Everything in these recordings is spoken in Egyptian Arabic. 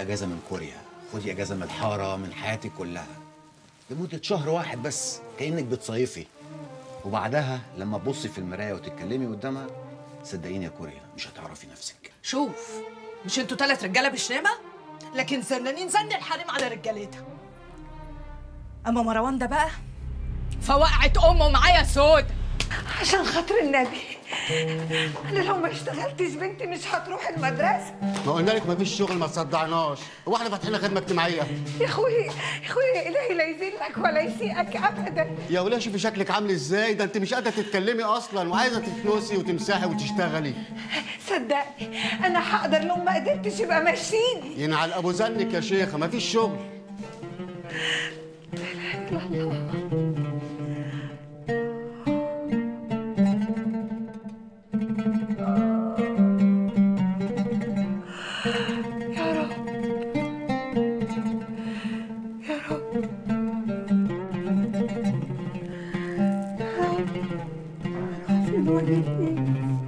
اجازه من كوريا خدي اجازه من الحاره من حياتك كلها لمده شهر واحد بس كانك بتصيفي وبعدها لما تبصي في المرايه وتتكلمي قدامها صدقيني يا كوريا مش هتعرفي نفسك شوف مش انتوا تلات رجاله بشنامه لكن زنانين زن الحريم على رجالتها اما مروان ده بقى فوقعت امه معايا سود عشان خاطر النبي انا لو ما اشتغلتش بنتي مش هتروح المدرسه ما قلنا لك مفيش شغل ما تصدعناش هو احنا فاتحين خدمه اجتماعيه يا اخوي يا اخوي الهي لا يذلك ولا يسيئك ابدا يا وليه شوفي شكلك عامل ازاي ده انت مش قادره تتكلمي اصلا وعايزه تتنسي وتمسحي وتشتغلي صدقني انا هقدر لو ما قدرتش يبقى مشيني ينعل ابو زنك يا شيخه مفيش شغل يا رب يا رب فين وجهي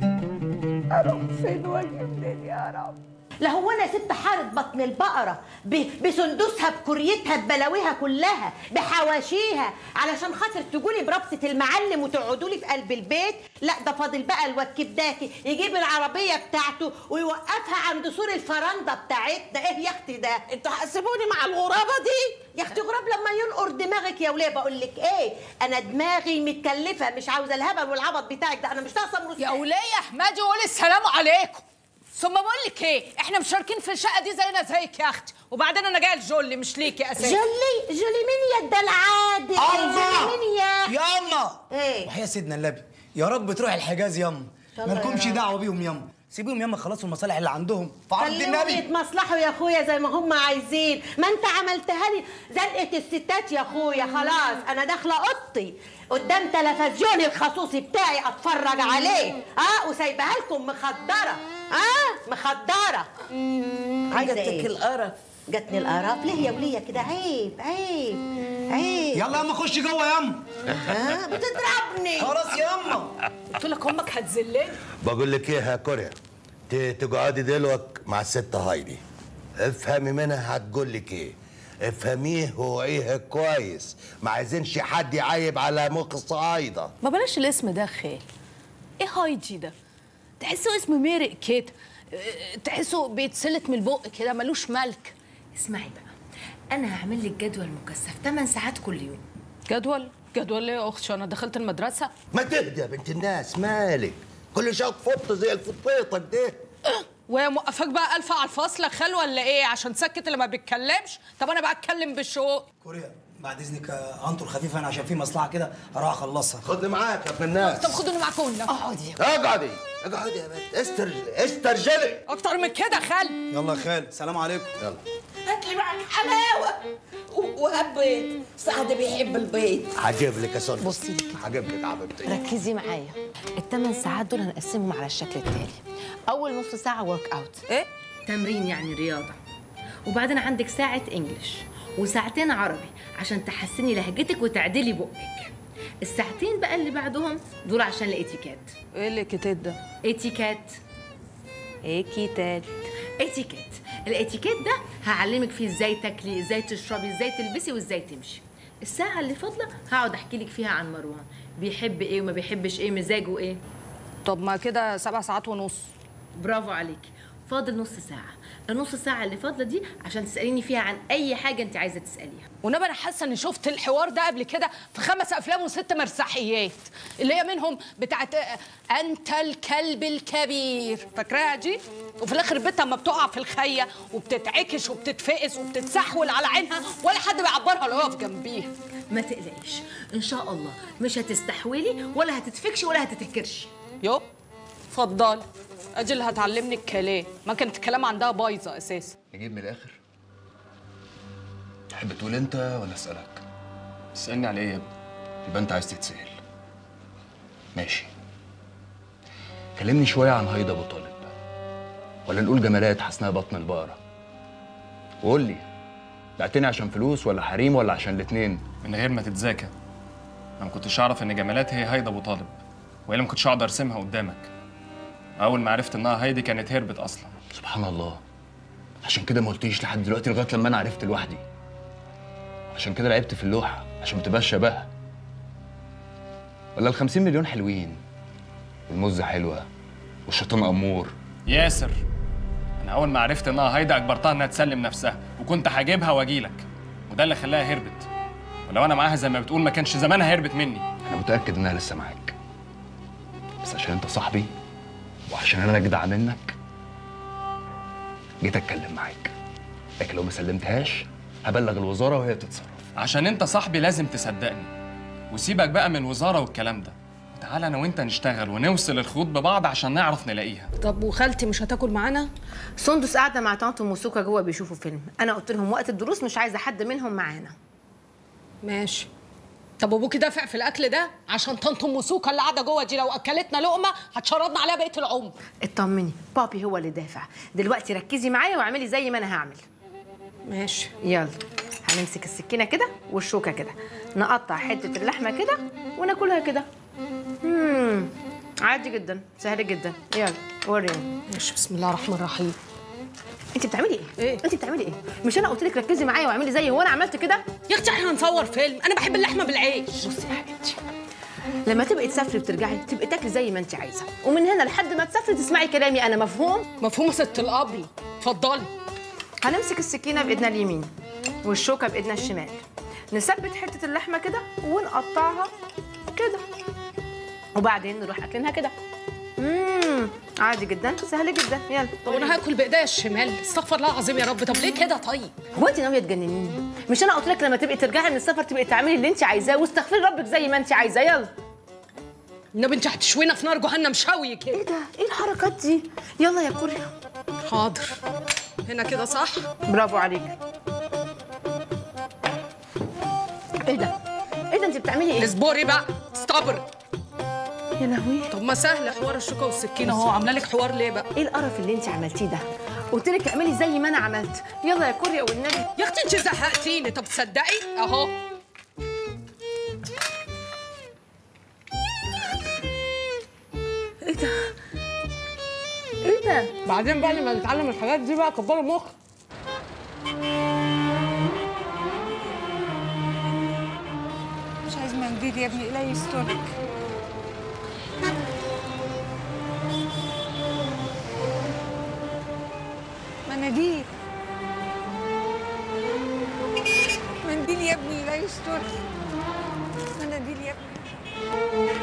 اروح فين وجهي منين يا رب لا هو انا ست حارة بطن البقرة ب- بسندوسها بكريتها ببلاويها كلها بحواشيها علشان خاطر تجولي بربطة المعلم وتقعدوا لي في قلب البيت لا ده فاضل بقى الواد كبداكي يجيب العربية بتاعته ويوقفها عند سور الفرندة بتاعتنا ايه يا اختي ده انتوا هتسيبوني مع الغرابة دي يا اختي غراب لما ينقر دماغك يا وليه بقول لك ايه انا دماغي متكلفة مش عاوزة الهبل والعبط بتاعك ده انا مش ناقصة مروس يا وليه يا احمدي قولي السلام عليكم ثم بقول لك ايه احنا مشاركين في الشقه دي زينا زيك يا اختي وبعدين انا جايه الجولي مش ليكي اساسا جولي جولي مين يا الدلعاد جولي مين يا ياما ايه وحياة سيدنا النبي يا رب تروح الحجاز ياما الله مالكمش يا رب. دعوه بيهم ياما سيبيهم ياما خلصوا المصالح اللي عندهم في عرض خليهم النبي يتمصلحوا يا اخويا زي ما هم عايزين ما انت عملتها لي زنقه الستات يا اخويا خلاص انا داخله اوضتي قدام تلفزيوني الخصوصي بتاعي اتفرج عليه اه وسايبها لكم مخدره اه مخدره عايزه ايه القرف جاتني القرف ليه يا وليه كده عيب عيب عيب يلا ياما خش جوه ياما ها بتضربني خلاص ياما قلت لك امك هتذلني بقول لك ايه يا كوريا ت- تقعدي دلوقتي مع الست هايدي افهمي منها هتقول لك ايه افهميه وعيه كويس ما عايزينش حد يعيب على مخ الصعايده ما بلاش الاسم ده خال ايه هايدي ده تحسه اسم ميرق كده اه، تحسه بيتسلت من البق كده ملوش ملك اسمعي بقى انا هعمل لك جدول مكثف 8 ساعات كل يوم جدول جدول ايه يا اختي انا دخلت المدرسه ما تهدى يا بنت الناس مالك كل شويه تفط زي الفطيطه ده وهي موقفاك بقى الف على الفصل يا خال ولا ايه عشان تسكت اللي ما بيتكلمش طب انا بقى اتكلم بالشوق كوريا بعد اذنك آه، انطر خفيف انا عشان في مصلحه كده اروح اخلصها خدني معاك يا ابن الناس طب خدوني معاكم اقعدي اقعدي اقعدي يا بنت استر استرجلي اكتر من كده خال يلا يا خال سلام عليكم يلا هات لي معاك حلاوه و- وهات بيض سعد بيحب البيض هجيب لك يا سلمى بصي لي كده. هجيب لك حبيبتي ركزي معايا الثمان ساعات دول هنقسمهم على الشكل التالي اول نص ساعه ورك اوت ايه تمرين يعني رياضه وبعدين عندك ساعه انجليش وساعتين عربي عشان تحسني لهجتك وتعدلي بقك الساعتين بقى اللي بعدهم دول عشان الاتيكيت ايه اللي كتات ده اتيكيت ايه كيتات اتيكيت الاتيكيت ده هعلمك فيه ازاي تاكلي ازاي تشربي ازاي تلبسي وازاي تمشي الساعة اللي فاضلة هقعد احكي لك فيها عن مروان بيحب ايه وما بيحبش ايه مزاجه ايه طب ما كده سبع ساعات ونص برافو عليكي فاضل نص ساعة النص ساعة اللي فاضلة دي عشان تسأليني فيها عن أي حاجة أنت عايزة تسأليها ونبقى انا حاسه اني شفت الحوار ده قبل كده في خمس افلام وست مسرحيات اللي هي منهم بتاعت آه، انت الكلب الكبير فاكراها دي وفي الاخر بنتها اما بتقع في الخيه وبتتعكش وبتتفقس وبتتسحول على عينها ولا حد بيعبرها ولا يقف جنبيها ما تقلقيش إن شاء الله مش هتستحولي ولا هتتفكشي ولا هتتهكرشي يو اتفضلي ادي اللي هتعلمني الكلام ما كانت الكلام عندها بايظه اساسا نجيب من الاخر تحب تقول انت ولا اسالك تسالني على ايه يا ابني يبقى انت عايز تتسال ماشي كلمني شويه عن هيدا ابو طالب ولا نقول جمالات حسناء بطن البقره وقول لي بعتني عشان فلوس ولا حريم ولا عشان الاتنين من غير ما تتذاكى انا ما كنتش اعرف ان جمالات هي هيدا ابو طالب والا ما كنتش اقدر ارسمها قدامك اول ما عرفت انها هيدي كانت هربت اصلا سبحان الله عشان كده ما قلتليش لحد دلوقتي لغايه لما انا عرفت لوحدي عشان كده لعبت في اللوحه عشان ما تبقاش شبهها ولا ال 50 مليون حلوين والمزه حلوه والشيطان امور ياسر انا اول ما عرفت انها هايدا اجبرتها انها تسلم نفسها وكنت هجيبها واجيلك وده اللي خلاها هربت ولو انا معاها زي ما بتقول ما كانش زمانها هربت مني انا متاكد انها لسه معاك بس عشان انت صاحبي وعشان انا اجدع منك جيت اتكلم معاك لكن لو ما سلمتهاش هبلغ الوزاره وهي تتصرف عشان انت صاحبي لازم تصدقني وسيبك بقى من الوزاره والكلام ده تعال انا وانت نشتغل ونوصل الخيوط ببعض عشان نعرف نلاقيها طب وخالتي مش هتاكل معانا سندس قاعده مع طنط وموسوكا جوه بيشوفوا فيلم انا قلت لهم وقت الدروس مش عايزه حد منهم معانا ماشي طب وابوكي دافع في الاكل ده عشان طنط ام سوكا اللي قاعده جوه دي لو اكلتنا لقمه هتشردنا عليها بقيه العمر اطمني بابي هو اللي دافع دلوقتي ركزي معايا واعملي زي ما انا هعمل ماشي يلا هنمسك السكينه كده والشوكه كده نقطع حته اللحمه كده وناكلها كده امم عادي جدا سهل جدا يلا وريني ماشي بسم الله الرحمن الرحيم انت بتعملي ايه؟ ايه؟ انت بتعملي ايه؟ مش انا قلت لك ركزي معايا واعملي زيي هو انا عملت كده؟ يا اختي احنا هنصور فيلم انا بحب اللحمه بالعيش بصي يا حبيبتي لما تبقي تسافري وترجعي تبقي تاكلي زي ما انت عايزه ومن هنا لحد ما تسافري تسمعي كلامي انا مفهوم مفهومه ست القبل اتفضلي هنمسك السكينه بايدنا اليمين والشوكه بايدنا الشمال نثبت حته اللحمه كده ونقطعها كده وبعدين نروح اكلينها كده امم عادي جدا سهل جدا يلا طب انا هاكل بايديا الشمال استغفر الله العظيم يا رب طب ليه كده طيب هو انت ناويه تجننيني مش انا قلت لك لما تبقي ترجعي من السفر تبقي تعملي اللي انت عايزاه واستغفري ربك زي ما انت عايزاه يلا النبي انت هتشوينا في نار جهنم شوي كده ايه ده ايه الحركات دي يلا يا كوريا حاضر هنا كده صح برافو عليك ايه ده ايه ده انت بتعملي ايه اصبري بقى استبر يا لهوي طب ما سهل حوار الشوكه والسكينه اهو عامله لك حوار ليه بقى ايه القرف اللي انت عملتيه ده قلت لك اعملي زي ما انا عملت يلا يا كوريا والنبي يا اختي انت زهقتيني طب تصدقي اهو ايه ده ايه ده بعدين بقى لما نتعلم الحاجات دي بقى كبروا مخ مش عايز منديل يا ابني لا يسترك مناديل منديل يا ابني لا يسترك مناديل يا ابني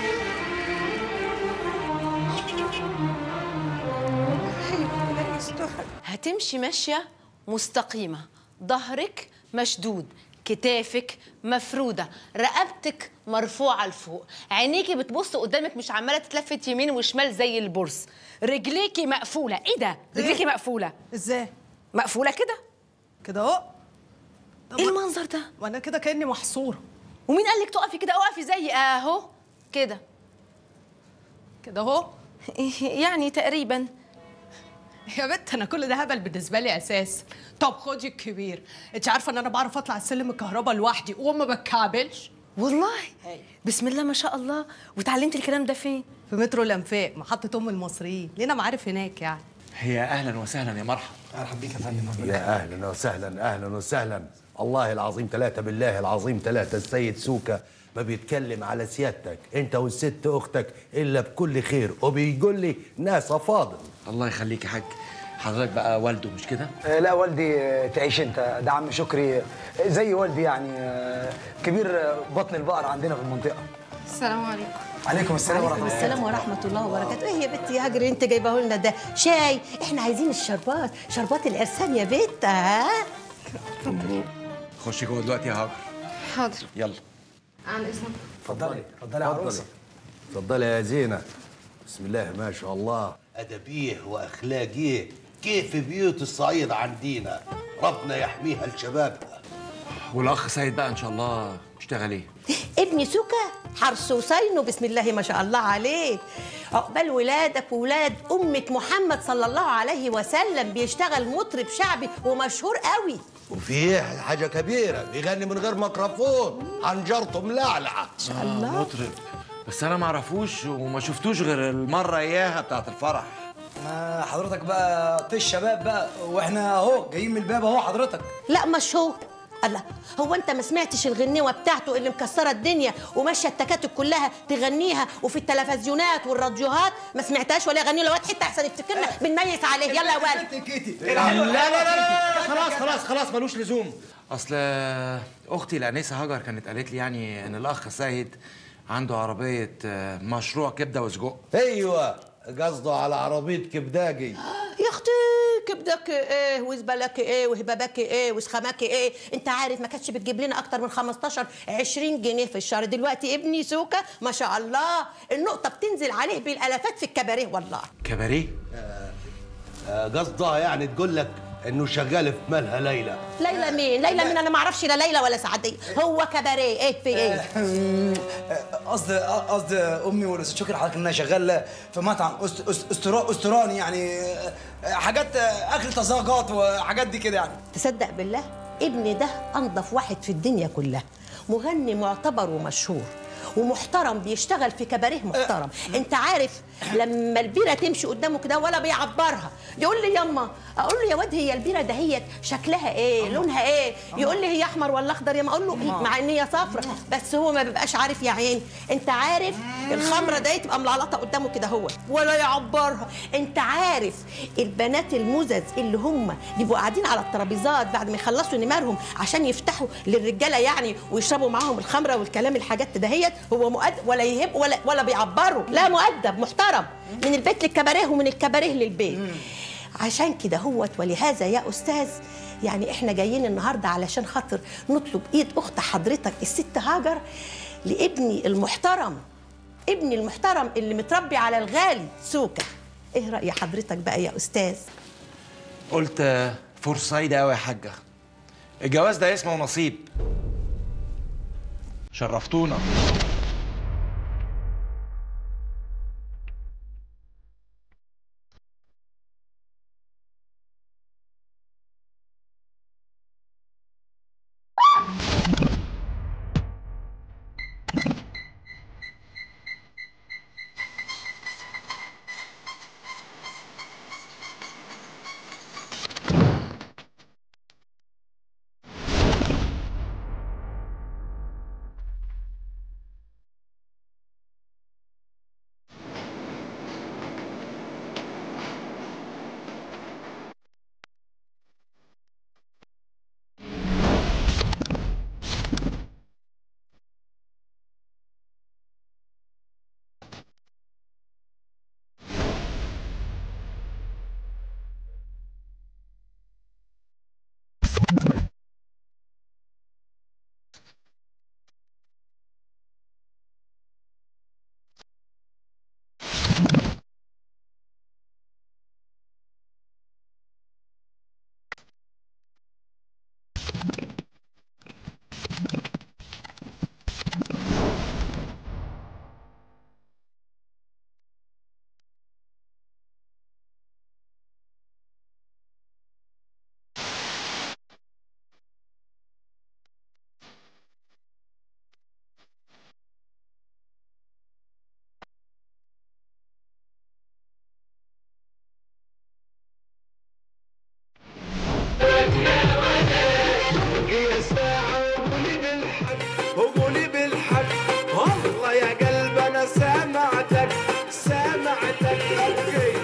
لا يسترك هتمشي ماشيه مستقيمه ظهرك مشدود كتافك مفروده رقبتك مرفوعه لفوق عينيكي بتبص قدامك مش عماله تتلفت يمين وشمال زي البرص رجليكي مقفوله ايه ده رجليكي مقفوله ازاي مقفوله كده كده اهو ايه المنظر ده وانا كده كاني محصوره ومين قال لك تقفي كده اقفي زي اهو كده كده اهو يعني تقريبا يا بنت انا كل ده هبل بالنسبه لي اساس طب خدي الكبير انت عارفه ان انا بعرف اطلع السلم الكهرباء لوحدي وما بتكعبلش والله بسم الله ما شاء الله وتعلمتي الكلام ده فين في مترو الانفاق محطه ام المصريين لينا معارف هناك يعني هي اهلا وسهلا يا مرحبا مرحبا بيك يا فندم يا اهلا وسهلا اهلا وسهلا الله العظيم ثلاثة بالله العظيم ثلاثة السيد سوكا ما بيتكلم على سيادتك انت والست اختك الا بكل خير وبيقول لي ناس فاضل الله يخليك يا حاج حضرتك بقى والده مش كده آه، لا والدي آه، تعيش انت ده عم شكري آه، زي والدي يعني آه، كبير آه، بطن البقر عندنا في المنطقه السلام عليكم عليكم السلام ورحمه عليكم الله السلام ورحمة الله وبركاته ايه يا بنتي يا هاجر انت جايبه لنا ده شاي احنا عايزين الشربات شربات العرسان يا بنت ها خش جوه دلوقتي يا هاجر حاضر يلا عن اذنك اتفضلي اتفضلي يا عروسه اتفضلي يا زينة بسم الله ما شاء الله أدبيه وأخلاقيه كيف بيوت الصعيد عندنا ربنا يحميها لشبابها والاخ سيد بقى ان شاء الله اشتغل ايه ابني سوكا حرس وصينه بسم الله ما شاء الله عليه عقبال ولادك وولاد أمة محمد صلى الله عليه وسلم بيشتغل مطرب شعبي ومشهور قوي وفيه حاجة كبيرة بيغني من غير ميكروفون حنجرته ملعلعة ما شاء الله مطرب بس انا ما اعرفوش وما شفتوش غير المره اياها بتاعت الفرح ما حضرتك بقى طيش الشباب بقى واحنا اهو جايين من الباب اهو حضرتك لا مش هو الله هو انت ما سمعتش الغنيوه بتاعته اللي مكسره الدنيا وماشيه التكاتك كلها تغنيها وفي التلفزيونات والراديوهات ما سمعتهاش ولا يغني له واد حته احسن يفتكرنا بنميز عليه يلا يا ولد لا لا لا لا خلاص خلاص خلاص ملوش لزوم اصل اختي الانسه هاجر كانت قالت لي يعني ان الاخ سيد عنده عربيه آه، مشروع كبده وسجق ايوه قصده على عربيه كبداجي يا اختي كبدك ايه وزبلك ايه وهبابك ايه وسخمك ايه انت عارف ما كانتش بتجيب لنا اكتر من 15 20 جنيه في الشهر دلوقتي ابني سوكا ما شاء الله النقطه بتنزل عليه بالالافات في الكباريه والله كباريه آه، قصدها يعني تقول لك انه شغال في مالها ليلى ليلى مين ليلى مين انا ما اعرفش لا ليلى ولا سعديه هو كباريه ايه في ايه قصد قصد امي والاستاذ شكري حضرتك انها شغاله في مطعم أست- أست- أسترا- استراني يعني حاجات اكل طازجات وحاجات دي كده يعني تصدق بالله ابني ده انضف واحد في الدنيا كلها مغني معتبر ومشهور ومحترم بيشتغل في كباريه محترم انت عارف لما البيره تمشي قدامه كده ولا بيعبرها يقول لي ياما اقول له يا واد هي البيره دهيت شكلها ايه لونها ايه يقول لي هي احمر ولا اخضر يا ما اقول له إيه؟ مع ان هي صفرة بس هو ما بيبقاش عارف يا عين انت عارف الخمره دي تبقى ملعلطه قدامه كده هو ولا يعبرها انت عارف البنات المزز اللي هم يبقوا قاعدين على الترابيزات بعد ما يخلصوا نمارهم عشان يفتحوا للرجاله يعني ويشربوا معاهم الخمره والكلام الحاجات دهيت هو مؤدب ولا يهب ولا ولا بيعبروا لا مؤدب محترم من البيت للكباريه ومن الكباريه للبيت عشان كده هوت ولهذا يا استاذ يعني احنا جايين النهارده علشان خاطر نطلب ايد اخت حضرتك الست هاجر لابني المحترم ابني المحترم اللي متربي على الغالي سوكا ايه راي حضرتك بقى يا استاذ قلت آه، فرصه سعيده قوي يا حاجه الجواز ده اسمه نصيب شرفتونا قولي بالحق والله يا قلب انا سامعتك سامعتك اوكي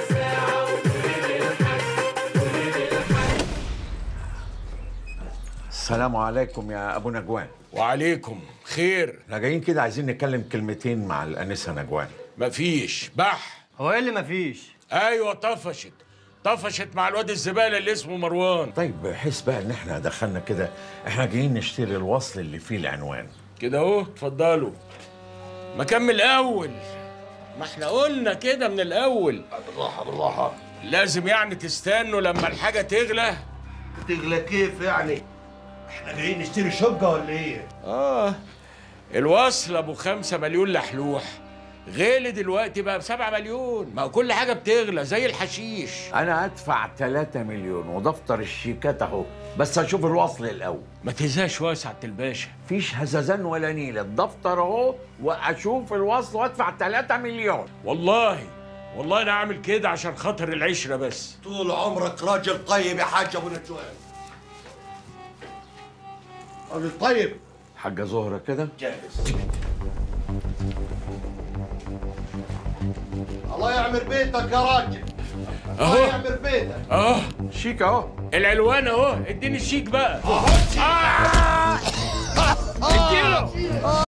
السلام عليكم يا ابو نجوان وعليكم خير احنا جايين كده عايزين نتكلم كلمتين مع الانسه نجوان مفيش بح هو ايه اللي مفيش ايوه طفشت طفشت مع الواد الزباله اللي اسمه مروان طيب بحيث بقى ان احنا دخلنا كده احنا جايين نشتري الوصل اللي فيه العنوان كده اهو اتفضلوا ما كان من الاول ما احنا قلنا كده من الاول بالراحه بالراحه لازم يعني تستنوا لما الحاجه تغلى تغلى كيف يعني احنا جايين نشتري شقه ولا ايه اه الوصل ابو خمسة مليون لحلوح غالي دلوقتي بقى بسبعة مليون ما هو كل حاجة بتغلى زي الحشيش انا هدفع 3 مليون ودفتر الشيكات اهو بس اشوف الوصل الاول ما تهزاش يا سعاده الباشا مفيش هزازان ولا نيله الدفتر اهو واشوف الوصل وادفع 3 مليون والله والله انا عامل كده عشان خاطر العشره بس طول عمرك راجل طيب يا حاج ابو نجوان راجل طيب حاجه زهره كده جاهز الله يعمر بيتك يا راجل الله اهو يعمر بيتك اهو شيك اهو العلوان اهو اديني الشيك بقى آه! اديله